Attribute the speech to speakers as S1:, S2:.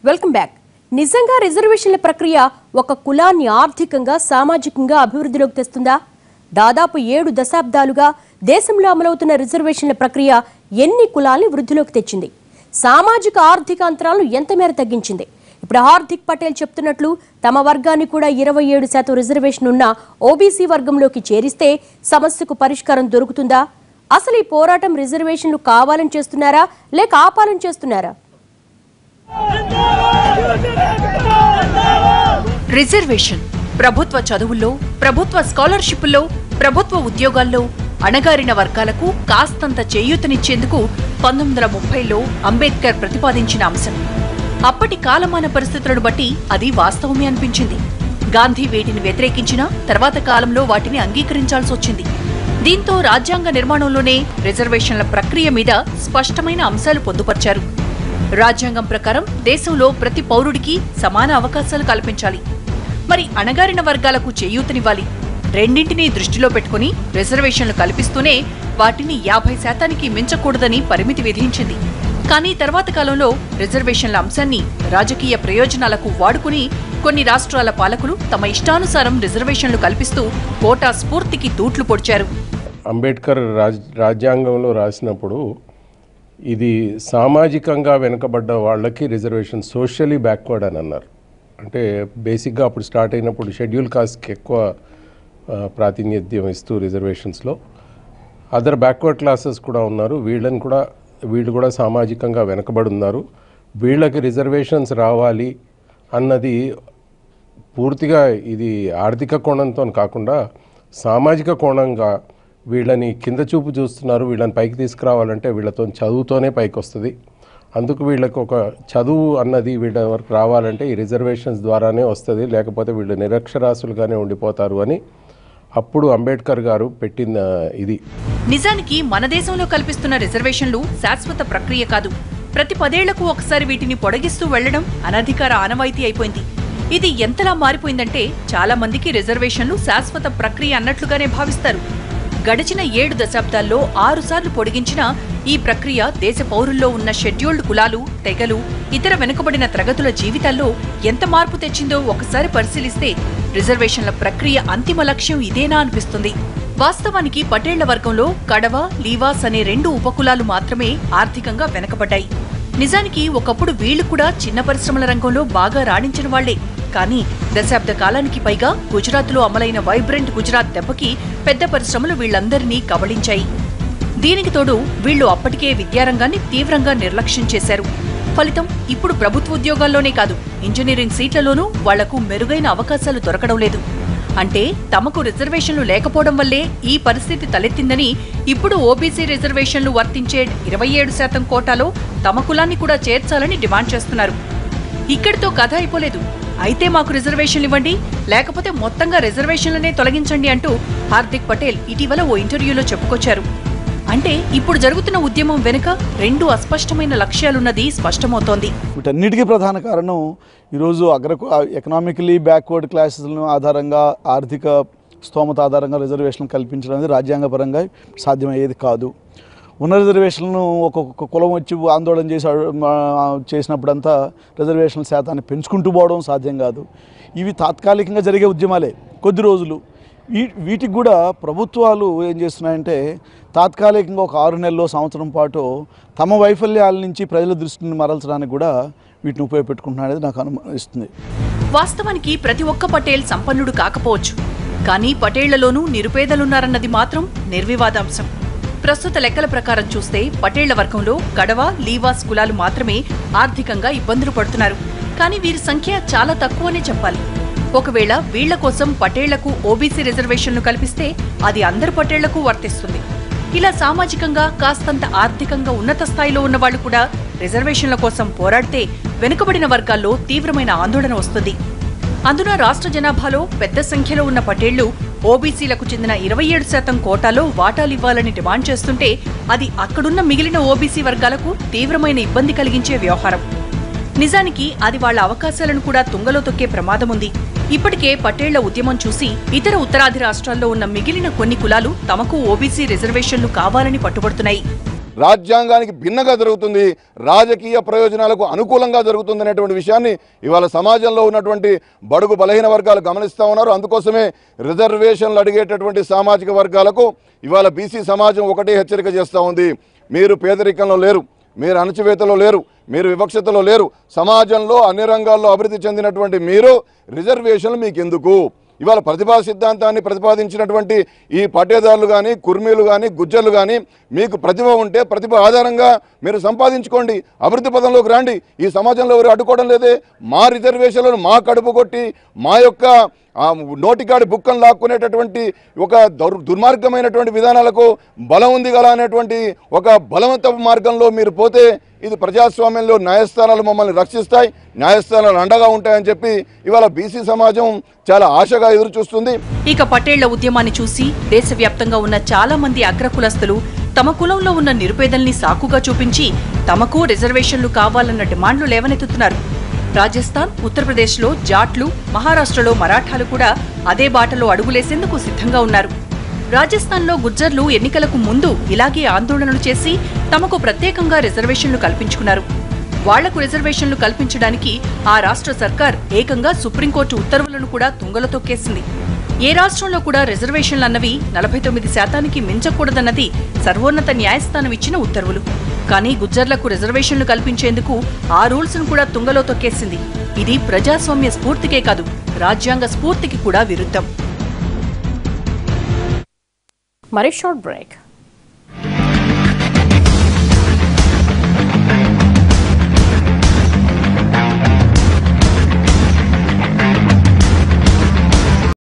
S1: welcome back నిజంగా రిజర్వేషన్ల ప్రక్రియ ఒక కులాన్ని ఆర్థికంగా సామాజికంగా అభివృద్ధిలోకి తెస్తుందా దాదాపు ఏడు దశాబ్దాలుగా దేశంలో అమలవుతున్న రిజర్వేషన్ల ప్రక్రియ ఎన్ని కులాల్ని వృద్ధిలోకి తెచ్చింది సామాజిక ఆర్థిక అంతరాలను ఎంత మేర తగ్గించింది ఇప్పుడు హార్దిక్ పటేల్ చెప్తున్నట్లు తమ వర్గాన్ని కూడా ఇరవై ఏడు శాతం రిజర్వేషన్ ఉన్న ఓబీసీ వర్గంలోకి చేరిస్తే సమస్యకు పరిష్కారం దొరుకుతుందా అసలు ఈ పోరాటం రిజర్వేషన్లు కావాలని చేస్తున్నారా లేక ఆపాలని చేస్తున్నారా
S2: రిజర్వేషన్ ప్రభుత్వ చదువుల్లో ప్రభుత్వ స్కాలర్షిప్ల్లో ప్రభుత్వ ఉద్యోగాల్లో అణగారిన వర్గాలకు కాస్తంత చేయూతనిచ్చేందుకు పంతొమ్మిది వందల ముప్పైలో అంబేద్కర్ ప్రతిపాదించిన అంశం అప్పటి కాలమాన పరిస్థితులను బట్టి అది వాస్తవమే అనిపించింది గాంధీ వీటిని వ్యతిరేకించినా తర్వాత కాలంలో వాటిని అంగీకరించాల్సి వచ్చింది దీంతో రాజ్యాంగ నిర్మాణంలోనే రిజర్వేషన్ల ప్రక్రియ మీద స్పష్టమైన అంశాలు పొందుపర్చారు రాజ్యాంగం ప్రకారం దేశంలో ప్రతి పౌరుడికి సమాన అవకాశాలు కల్పించాలి మరి అణగారిన వర్గాలకు చేయూతనివ్వాలి రెండింటినీ దృష్టిలో పెట్టుకుని రిజర్వేషన్లు కల్పిస్తూనే వాటిని యాభై శాతానికి మించకూడదని పరిమితి విధించింది కానీ తర్వాత కాలంలో రిజర్వేషన్ల అంశాన్ని రాజకీయ ప్రయోజనాలకు వాడుకుని కొన్ని రాష్ట్రాల పాలకులు తమ ఇష్టానుసారం రిజర్వేషన్లు కల్పిస్తూ కోటా స్ఫూర్తికి తూట్లు పొడిచారు
S3: అంబేద్కర్ రాజ్ రాజ్యాంగంలో రాసినప్పుడు ఇది సామాజికంగా వెనుకబడ్డ వాళ్ళకి రిజర్వేషన్ సోషల్లీ బ్యాక్వర్డ్ అని అన్నారు అంటే బేసిక్గా అప్పుడు స్టార్ట్ అయినప్పుడు షెడ్యూల్ కాస్ట్కి ఎక్కువ ఆ, ప్రాతినిధ్యం ఇస్తూ రిజర్వేషన్స్లో అదర్ బ్యాక్వర్డ్ క్లాసెస్ కూడా ఉన్నారు వీళ్ళని కూడా వీళ్ళు కూడా సామాజికంగా వెనకబడి ఉన్నారు వీళ్ళకి రిజర్వేషన్స్ రావాలి అన్నది పూర్తిగా ఇది ఆర్థిక కోణంతో కాకుండా సామాజిక కోణంగా వీళ్ళని కింద చూపు చూస్తున్నారు వీళ్ళని పైకి తీసుకురావాలంటే వీళ్ళతో చదువుతోనే పైకి వస్తుంది అందుకు వీళ్ళకి ఒక చదువు అన్నది వీళ్ళ వరకు రావాలంటే ఈ రిజర్వేషన్స్ ద్వారానే వస్తుంది లేకపోతే వీళ్ళు నిరక్షరాస్యులుగానే ఉండిపోతారు అని అప్పుడు అంబేద్కర్ గారు పెట్టిన ఇది
S2: నిజానికి మన దేశంలో కల్పిస్తున్న రిజర్వేషన్లు శాశ్వత ప్రక్రియ కాదు ప్రతి పదేళ్లకు ఒకసారి వీటిని పొడిగిస్తూ వెళ్లడం అనధికార ఆనవాయితీ అయిపోయింది ఇది ఎంతలా మారిపోయిందంటే చాలా మందికి రిజర్వేషన్లు శాశ్వత ప్రక్రియ అన్నట్లుగానే భావిస్తారు గడిచిన ఏడు దశాబ్దాల్లో ఆరుసార్లు పొడిగించిన ఈ ప్రక్రియ దేశ పౌరుల్లో ఉన్న షెడ్యూల్డ్ కులాలు తెగలు ఇతర వెనుకబడిన తరగతుల జీవితాల్లో ఎంత మార్పు తెచ్చిందో ఒకసారి పరిశీలిస్తే రిజర్వేషన్ల ప్రక్రియ అంతిమ లక్ష్యం ఇదేనా అనిపిస్తుంది వాస్తవానికి పటేళ్ల వర్గంలో కడవ లీవాస్ అనే రెండు ఉపకులాలు మాత్రమే ఆర్థికంగా వెనకబడ్డాయి నిజానికి ఒకప్పుడు వీళ్లు కూడా చిన్న పరిశ్రమల రంగంలో బాగా రాణించిన వాళ్లే కానీ దశాబ్ద కాలానికి పైగా గుజరాత్లో అమలైన వైబ్రెంట్ గుజరాత్ దెబ్బకి పెద్ద పరిశ్రమలు వీళ్లందరినీ కబళించాయి దీనికి తోడు వీళ్లు అప్పటికే విద్యారంగాన్ని తీవ్రంగా నిర్లక్ష్యం చేశారు ఫలితం ఇప్పుడు ప్రభుత్వ ఉద్యోగాల్లోనే కాదు ఇంజనీరింగ్ సీట్లలోనూ వాళ్లకు మెరుగైన అవకాశాలు దొరకడం లేదు అంటే తమకు రిజర్వేషన్లు లేకపోవడం వల్లే ఈ పరిస్థితి తలెత్తిందని ఇప్పుడు ఓబీసీ రిజర్వేషన్లు వర్తించే ఇరవై ఏడు శాతం కోటాలో తమ కులాన్ని కూడా చేర్చాలని డిమాండ్ చేస్తున్నారు ఇక్కడితో కథ అయిపోలేదు అయితే మాకు రిజర్వేషన్లు ఇవ్వండి లేకపోతే మొత్తంగా రిజర్వేషన్లనే తొలగించండి అంటూ హార్దిక్ పటేల్ ఇటీవల ఓ ఇంటర్వ్యూలో చెప్పుకొచ్చారు అంటే ఇప్పుడు జరుగుతున్న ఉద్యమం వెనుక రెండు అస్పష్టమైన లక్ష్యాలున్నది స్పష్టమవుతోంది
S4: వీటన్నిటికీ ప్రధాన కారణం ఈరోజు అగ్ర ఎకనామికలీ బ్యాక్వర్డ్ క్లాసెస్లను ఆధారంగా ఆర్థిక స్తోమత ఆధారంగా రిజర్వేషన్ కల్పించడం అనేది రాజ్యాంగపరంగా సాధ్యమయ్యేది కాదు ఉన్న రిజర్వేషన్లను ఒక్కొక్క కులం వచ్చి ఆందోళన చేసి అడు- మా- చేసినప్పుడంతా రిజర్వేషన్ల శాతాన్ని పెంచుకుంటూ పోవడం సాధ్యం కాదు ఇవి తాత్కాలికంగా జరిగే ఉద్యమాలే కొద్ది రోజులు వీ వీటికి కూడా ప్రభుత్వాలు ఏం చేస్తున్నాయంటే తాత్కాలికంగా ఒక ఆరు నెలల్లో సంవత్సరం పాటు తమ వైఫల్యాల నుంచి ప్రజల దృష్టిని మరల్చడానికి కూడా వీటిని ఉపయోగపెట్టుకుంటున్నారనేది నాకు అనుమానిస్తుంది
S2: వాస్తవానికి ప్రతి ఒక్క పటేల్ సంపన్నుడు కాకపోవచ్చు కానీ పటేళ్లలోనూ నిరుపేదలున్నారన్నది మాత్రం నిర్వివాదాంశం ప్రస్తుత లెక్కల ప్రకారం చూస్తే పటేళ్ల వర్గంలో కడవ లీవాస్ కులాలు మాత్రమే ఆర్థికంగా ఇబ్బందులు పడుతున్నారు కానీ వీరి సంఖ్య చాలా తక్కువనే చెప్పాలి ఒకవేళ వీళ్ల కోసం పటేళ్లకు ఓబీసీ రిజర్వేషన్లు కల్పిస్తే అది అందరు పటేళ్లకు వర్తిస్తుంది ఇలా సామాజికంగా కాస్తంత ఆర్థికంగా ఉన్నత స్థాయిలో ఉన్న వాళ్ళు కూడా రిజర్వేషన్ల కోసం పోరాడితే వెనుకబడిన వర్గాల్లో తీవ్రమైన ఆందోళన వస్తుంది అందున రాష్ట్ర జనాభాలో పెద్ద సంఖ్యలో ఉన్న పటేళ్లు ఓబీసీలకు చెందిన ఇరవై ఏడు శాతం కోటాలో వాటాలివ్వాలని డిమాండ్ చేస్తుంటే అది అక్కడున్న మిగిలిన ఓబీసీ వర్గాలకు తీవ్రమైన ఇబ్బంది కలిగించే వ్యవహారం నిజానికి అది వాళ్ళ అవకాశాలను కూడా తుంగలో తొక్కే ప్రమాదం ఉంది ఇప్పటికే పటేళ్ల ఉద్యమం చూసి ఇతర ఉత్తరాది రాష్ట్రాల్లో ఉన్న మిగిలిన కొన్ని కులాలు తమకు ఓబీసీ రిజర్వేషన్లు కావాలని పట్టుబడుతున్నాయి
S5: రాజ్యాంగానికి భిన్నగా జరుగుతుంది రాజకీయ ప్రయోజనాలకు అనుకూలంగా జరుగుతుంది అనేటువంటి విషయాన్ని ఇవాళ సమాజంలో ఉన్నటువంటి బడుగు బలహీన వర్గాలు గమనిస్తూ ఉన్నారు అందుకోసమే రిజర్వేషన్లు అడిగేటటువంటి సామాజిక వర్గాలకు ఇవాళ బీసీ సమాజం ఒకటే హెచ్చరిక చేస్తూ ఉంది మీరు పేదరికంలో లేరు మీరు అణచివేతలో లేరు మీరు వివక్షతలో లేరు సమాజంలో అన్ని రంగాల్లో అభివృద్ధి చెందినటువంటి మీరు రిజర్వేషన్లు మీకు ఎందుకు ఇవాళ ప్రతిభా సిద్ధాంతాన్ని ప్రతిపాదించినటువంటి ఈ పట్టేదారులు కానీ కుర్మీలు కానీ గుజ్జర్లు కానీ మీకు ప్రతిభ ఉంటే ప్రతిభ ఆధారంగా మీరు సంపాదించుకోండి అభివృద్ధి పదంలోకి రండి ఈ సమాజంలో ఎవరు అడ్డుకోవడం లేదే మా రిజర్వేషన్లను మా కడుపు కొట్టి మా యొక్క ఆ నోటికాడి బుక్కను లాక్కునేటటువంటి ఒక దౌర్ దుర్మార్గమైనటువంటి విధానాలకు బలం ఉంది గల అనేటువంటి ఒక బలవంతపు మార్గంలో మీరు పోతే ఇది ప్రజాస్వామ్యంలో న్యాయస్థానాలు మమ్మల్ని రక్షిస్తాయి న్యాయస్థానాలు అండగా ఉంటాయని చెప్పి ఇవాళ బీసీ సమాజం చాలా ఆశగా ఎదురు చూస్తుంది
S2: ఇక పటేళ్ల ఉద్యమాన్ని చూసి దేశవ్యాప్తంగా ఉన్న చాలా మంది అగ్రకులస్తులు తమ కులంలో ఉన్న నిరుపేదల్ని సాకుగా చూపించి తమకు రిజర్వేషన్లు కావాలన్న డిమాండ్లు లేవనెత్తుతున్నారు రాజస్థాన్ ఉత్తరప్రదేశ్లో జాట్లు మహారాష్ట్రలో మరాఠాలు కూడా అదే బాటలో అడుగులేసేందుకు సిద్ధంగా ఉన్నారు రాజస్థాన్లో గుజ్జర్లు ఎన్నికలకు ముందు ఇలాగే ఆందోళనలు చేసి తమకు ప్రత్యేకంగా రిజర్వేషన్లు కల్పించుకున్నారు వాళ్లకు రిజర్వేషన్లు కల్పించడానికి ఆ రాష్ట్ర సర్కార్ ఏకంగా సుప్రీంకోర్టు ఉత్తర్వులను కూడా తుంగలో తొక్కేసింది ఏ రాష్ట్రంలో కూడా రిజర్వేషన్లు అన్నవి నలభై తొమ్మిది శాతానికి మించకూడదన్నది సర్వోన్నత న్యాయస్థానం ఇచ్చిన ఉత్తర్వులు కానీ గుజ్జర్లకు రిజర్వేషన్లు కల్పించేందుకు ఆ రూల్స్ ను కూడా తుంగలో తొక్కేసింది ఇది ప్రజాస్వామ్య స్ఫూర్తికే కాదు రాజ్యాంగ స్ఫూర్తికి కూడా విరుద్ధం
S1: మరి షార్ట్ బ్రేక్